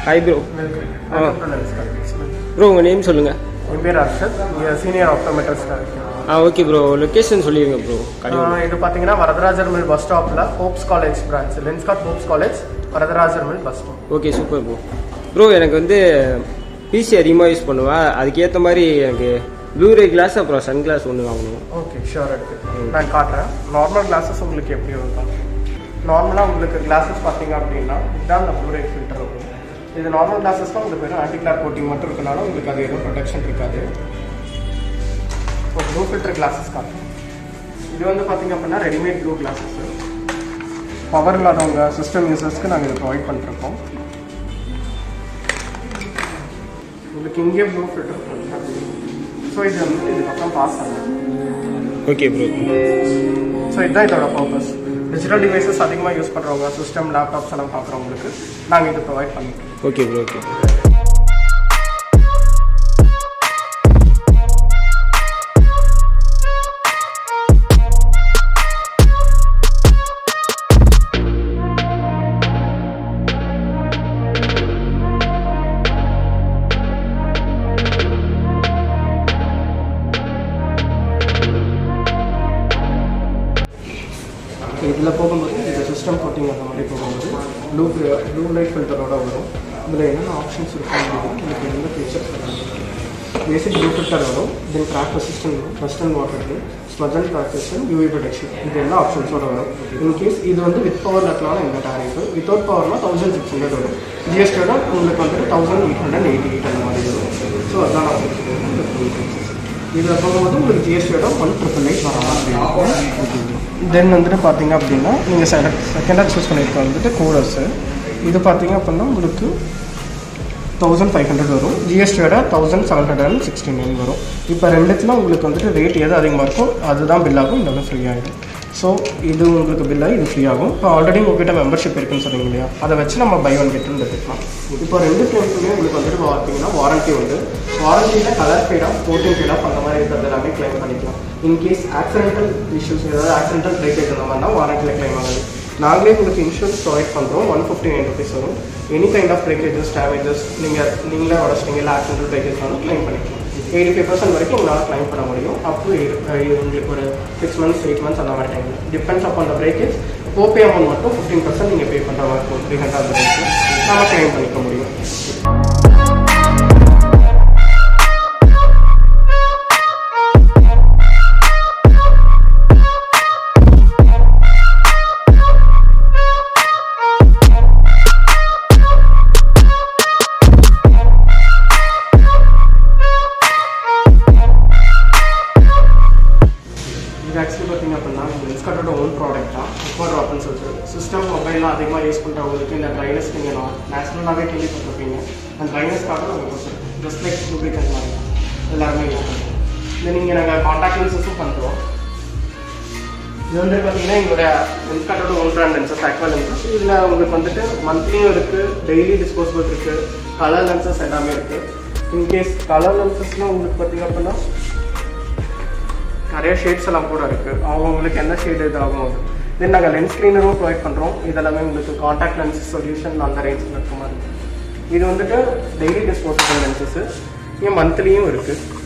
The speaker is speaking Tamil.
Hi bro welcome welcome to Lenskart bro உங்கள் நேம் சொல்லுங்கள் என் பேர் அர்ஷத் இங்கே சீனியர் ஆப்டோமெட்ரிஸ்டாக இருக்கேன் ஆ ஓகே ப்ரோ லொக்கேஷன் சொல்லிடுங்க ப்ரோ கடை ஆஹ் இது பார்த்தீங்கன்னா வரதராஜர் மில் பஸ் ஸ்டாப்பில் Hopes college branch Lenskart Hopes college Varadarajar mill bus stop okay super bro bro எனக்கு வந்து பிசி அதிகமாக யூஸ் பண்ணுவேன் அதுக்கேற்ற மாதிரி எனக்கு ப்ளூரே கிளாஸ் அப்புறம் சன் கிளாஸ் ஒன்று வாங்கணும் ஓகே ஷூர் எடுத்து நான் காட்டுறேன் நார்மல் கிளாஸஸ் உங்களுக்கு எப்படி இருக்கும் நார்மலாக உங்களுக்கு கிளாஸஸ் பார்த்தீங்க அப்படின்னா இதுதான் அந்த ப்ளூரே ஃபில்டர் வரும் இது நார்மல் கிளாஸஸ் தான் உங்களுக்கு வெறும் ஆன்டிக்ளார் கோட்டிங் மட்டும் இருக்கனால உங்களுக்கு அது எதுவும் ப்ரொடெக்ஷன் இருக்காது ஒரு ப்ளூ ஃபில்டர் கிளாஸஸ் காட்டுறேன் இது வந்து பார்த்தீங்க அப்படின்னா ரெடிமேட் ப்ளூ கிளாஸஸ் பவர் இல்லாதவங்க சிஸ்டம் யூசர்ஸ்க்கு நாங்கள் இது ப்ரொவைட் பண்ணிருக்கோம் உங்களுக்கு இங்கே ப்ளூ ஃபில்டர் ஸோ இது வந்து இதுக்கப்புறம் பாஸ் ஆகும் ஓகே ப்ரோ ஸோ இதுதான் இதோட பர்பஸ் டிஜிட்டல் டிவைசஸ் அதிகமாக யூஸ் பண்ணுறவங்க சிஸ்டம் லேப்டாப்ஸ் எல்லாம் பார்க்குறவங்களுக்கு நாங்கள் இது ப்ரொவைட் பண்ணிக்கிறோம் ஓகே ப்ரோ ஓகே இதில் போகும்போது இந்த சிஸ்டம் கோட்டிங் அந்த மாதிரி போகும்போது ப்ளூ ப்ளூ லைட் ஃபில்டரோட வரும் இதில் என்னென்ன ஆப்ஷன்ஸ் இருக்கும் அப்படின்னா உங்களுக்கு எந்த ஃபீச்சர்ஸ் பேசிக் ப்ளூ ஃபில்டர் வரும் தென் கிராக் ரெசிஸ்டன்ட் வரும் western water smudge protection UV protection இது எல்லா ஆப்ஷன்ஸோட வரும் இன்கேஸ் இது வந்து வித் பவர் இருக்கனால இந்த டேரிஃப் வித்தவுட் பவர்னா தௌசண்ட் சிக்ஸ் ஹண்ட்ரட் வரும் ஜிஎஸ்டியோட உங்களுக்கு வந்து thousand eight hundred eighty eight அந்த மாதிரி வரும் ஸோ அதான் நான் உங்களுக்கு இதில் போகும்போது உங்களுக்கு ஜிஎஸ்டியோட ஒன் ட்ரிபிள் எயிட் வர மாதிரி இருக்கும் தென் வந்துட்டு பார்த்தீங்க அப்படின்னா நீங்கள் செகண்டாக சூஸ் பண்ணியிருக்க வந்துட்டு கூலர்ஸு இது பார்த்தீங்க அப்படின்னா உங்களுக்கு தௌசண்ட் ஃபைவ் ஹண்ட்ரட் வரும் ஜிஎஸ்டியோட thousand seven hundred and sixty nine வரும் இப்போ ரெண்டுத்துல உங்களுக்கு வந்துட்டு ரேட் எது அதிகமாக இருக்கோ அதுதான் பில் ஆகும் இந்த ஃப்ரீ ஆகிடும் ஸோ இது உங்களுக்கு பில்லாக இது ஃப்ரீ ஆகும் இப்போ ஆல்ரெடி உங்ககிட்ட மெம்பர்ஷிப் இருக்குன்னு சொன்னீங்க இல்லையா அதை வச்சு நம்ம பை ஒன் கெட்டுன்னு எடுத்துக்கலாம் இப்போ ரெண்டு ஃப்ரேம்ஸுமே உங்களுக்கு வந்துட்டு பார்த்தீங்கன்னா வாரண்ட்டி உண்டு வாரண்டியில் colour fade off coating fade off அந்த மாதிரி இருக்கிறது எல்லாமே கிளைம் பண்ணிக்கலாம் இன்கேஸ் ஆக்சிடென்டல் இஷ்யூஸ் ஏதாவது ஆக்சிடென்டல் பிரேக்கேஜ் அந்த மாதிரினா வாரண்டியில் கிளைம் ஆகாது நாங்களே உங்களுக்கு இன்சூரன்ஸ் ப்ரொவைட் பண்ணுறோம் ஒன் ஃபிஃப்டி நைன் ருபீஸ் வரும் any kind of breakages damages நீங்கள் நீங்களே உடச்சிட்டீங்க இல்லை ஆக்சிடென்டல் பிரேக்கேஜ்னாலும் கிளைம் பண்ணிக்கலாம் எயிட்டி ஃபைவ் பர்சன்ட் வரைக்கும் உங்களால் கிளைம் பண்ண முடியும் அப் டு உங்களுக்கு ஒரு சிக்ஸ் மந்த்ஸ் எயிட் மந்த்ஸ் அந்த மாதிரி time depends upon the breakage ஓபே அமௌண்ட் மட்டும் ஃபிஃப்டீன் பர்சன்ட் நீங்கள் பே பண்ணுற மாதிரி இருக்கும் த்ரீ ஹண்ட்ரட் நம்ம கிளைம் பண்ணிக்க முடியும் இது ஆக்சுவலி பார்த்தீங்க அப்படின்னா லென்ஸ்கார்ட்டோட ஓன் ப்ராடக்ட் தான் எக்வா ட்ராப்னு சொல்லிட்டு சிஸ்டம் மொபைல்லாம் அதிகமாக யூஸ் பண்ணுறவங்களுக்கு இந்த ட்ரைனஸ் நீங்கள் நான் நேச்சுரலாகவே கேள்விப்பட்டிருப்பீங்க அந்த ட்ரைனஸ்க்காக நாங்கள் கொடுத்துருக்கோம் ஜஸ்ட் லைக் லூப்ரிகன் மாதிரி தான். எல்லாருமே யூஸ் பண்ணுறோம் இதை நீங்கள் நாங்கள் காண்டாக்ட் லென்சஸும் பண்ணுறோம் இது வந்து பார்த்தீங்கன்னா எங்களோட லென்ஸ்கார்ட்டோட own brand lenses aqua lenses இதில் உங்களுக்கு வந்துட்டு மந்த்லியும் இருக்குது டெய்லி டிஸ்போசபிள் இருக்குது கலர் லென்சஸ் எல்லாமே இருக்குது இன்கேஸ் கலர் லென்சஸ்லாம் உங்களுக்கு பார்த்தீங்க அப்படின்னா நிறைய ஷேட்ஸ் எல்லாம் கூட இருக்கு அவங்களுக்கு என்ன ஷேட் இது ஆகும் தென் நாங்கள் லென்ஸ் ஸ்க்ரீனரும் ப்ரொவைட் பண்ணுறோம் இதெல்லாமே உங்களுக்கு காண்டாக்ட் லென்ஸ் சொல்யூஷன் அந்த ரேஞ்சில் இருக்க மாதிரி இது வந்துட்டு டெய்லி டிஸ்போசபிள் லென்சஸ் இங்கே மந்த்லியும் இருக்குது